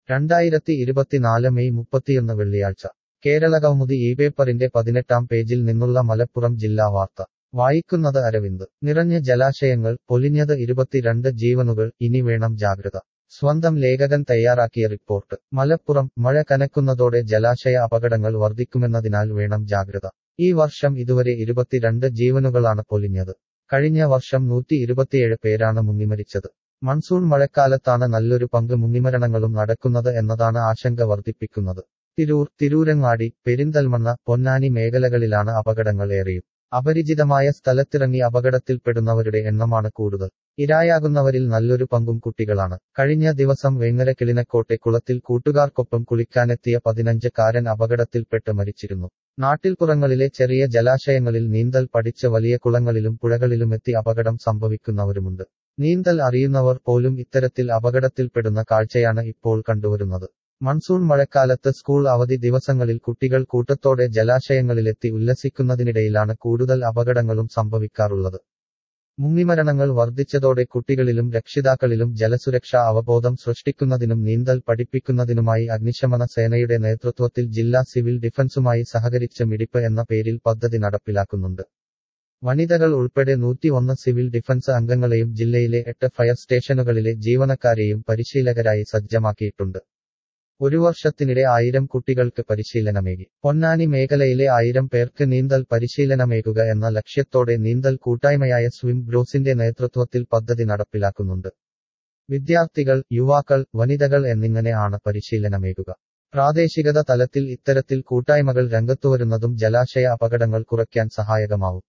രണ്ടായിരത്തി ഇരുപത്തിനാല് മെയ് മുപ്പത്തിയൊന്ന് വെള്ളിയാഴ്ച കേരള കൗമുദി ഈ പേപ്പറിന്റെ പതിനെട്ടാം പേജിൽ നിന്നുള്ള മലപ്പുറം ജില്ലാ വാർത്ത വായിക്കുന്നത് അരവിന്ദ് നിറഞ്ഞ ജലാശയങ്ങൾ പൊലിഞ്ഞത് ഇരുപത്തിരണ്ട് ജീവനുകൾ ഇനി വേണം ജാഗ്രത സ്വന്തം ലേഖകൻ തയ്യാറാക്കിയ റിപ്പോർട്ട് മലപ്പുറം മഴ കനക്കുന്നതോടെ ജലാശയ അപകടങ്ങൾ വർദ്ധിക്കുമെന്നതിനാൽ വേണം ജാഗ്രത ഈ വർഷം ഇതുവരെ ഇരുപത്തിരണ്ട് ജീവനുകളാണ് പൊലിഞ്ഞത് കഴിഞ്ഞ വർഷം നൂറ്റി ഇരുപത്തിയേഴ് പേരാണ് മുങ്ങിമരിച്ചത് മൺസൂൺ മഴക്കാലത്താണ് നല്ലൊരു പങ്ക് മുങ്ങിമരണങ്ങളും നടക്കുന്നത് എന്നതാണ് ആശങ്ക വർദ്ധിപ്പിക്കുന്നത് തിരൂർ തിരൂരങ്ങാടി പെരിന്തൽമണ്ണ പൊന്നാനി മേഖലകളിലാണ് അപകടങ്ങൾ ഏറെയും അപരിചിതമായ സ്ഥലത്തിറങ്ങി അപകടത്തിൽപ്പെടുന്നവരുടെ എണ്ണമാണ് കൂടുതൽ ഇരായാകുന്നവരിൽ നല്ലൊരു പങ്കും കുട്ടികളാണ് കഴിഞ്ഞ ദിവസം വേങ്ങര കിളിനക്കോട്ടെ കുളത്തിൽ കൂട്ടുകാർക്കൊപ്പം കുളിക്കാനെത്തിയ പതിനഞ്ചുകാരൻ അപകടത്തിൽപ്പെട്ട് മരിച്ചിരുന്നു നാട്ടിൽപ്പുറങ്ങളിലെ ചെറിയ ജലാശയങ്ങളിൽ നീന്തൽ പഠിച്ച വലിയ കുളങ്ങളിലും പുഴകളിലുമെത്തി അപകടം സംഭവിക്കുന്നവരുമുണ്ട് നീന്തൽ അറിയുന്നവർ പോലും ഇത്തരത്തിൽ അപകടത്തിൽപ്പെടുന്ന കാഴ്ചയാണ് ഇപ്പോൾ കണ്ടുവരുന്നത് മൺസൂൺ മഴക്കാലത്ത് സ്കൂൾ അവധി ദിവസങ്ങളിൽ കുട്ടികൾ കൂട്ടത്തോടെ ജലാശയങ്ങളിലെത്തി ഉല്ലസിക്കുന്നതിനിടയിലാണ് കൂടുതൽ അപകടങ്ങളും സംഭവിക്കാറുള്ളത് മുങ്ങിമരണങ്ങൾ വർദ്ധിച്ചതോടെ കുട്ടികളിലും രക്ഷിതാക്കളിലും ജലസുരക്ഷാ അവബോധം സൃഷ്ടിക്കുന്നതിനും നീന്തൽ പഠിപ്പിക്കുന്നതിനുമായി അഗ്നിശമന സേനയുടെ നേതൃത്വത്തിൽ ജില്ലാ സിവിൽ ഡിഫൻസുമായി സഹകരിച്ച് മിടിപ്പ് എന്ന പേരിൽ പദ്ധതി നടപ്പിലാക്കുന്നുണ്ട് വനിതകൾ ഉൾപ്പെടെ നൂറ്റിയൊന്ന് സിവിൽ ഡിഫൻസ് അംഗങ്ങളെയും ജില്ലയിലെ എട്ട് ഫയർ സ്റ്റേഷനുകളിലെ ജീവനക്കാരെയും പരിശീലകരായി സജ്ജമാക്കിയിട്ടുണ്ട് ഒരു വർഷത്തിനിടെ ആയിരം കുട്ടികൾക്ക് പരിശീലനമേകി പൊന്നാനി മേഖലയിലെ ആയിരം പേർക്ക് നീന്തൽ പരിശീലനമേകുക എന്ന ലക്ഷ്യത്തോടെ നീന്തൽ കൂട്ടായ്മയായ സ്വിം ബ്രോസിന്റെ നേതൃത്വത്തിൽ പദ്ധതി നടപ്പിലാക്കുന്നുണ്ട് വിദ്യാർത്ഥികൾ യുവാക്കൾ വനിതകൾ എന്നിങ്ങനെ ആണ് പരിശീലനമേകുക പ്രാദേശികത തലത്തിൽ ഇത്തരത്തിൽ കൂട്ടായ്മകൾ രംഗത്തുവരുന്നതും ജലാശയ അപകടങ്ങൾ കുറയ്ക്കാൻ സഹായകമാവും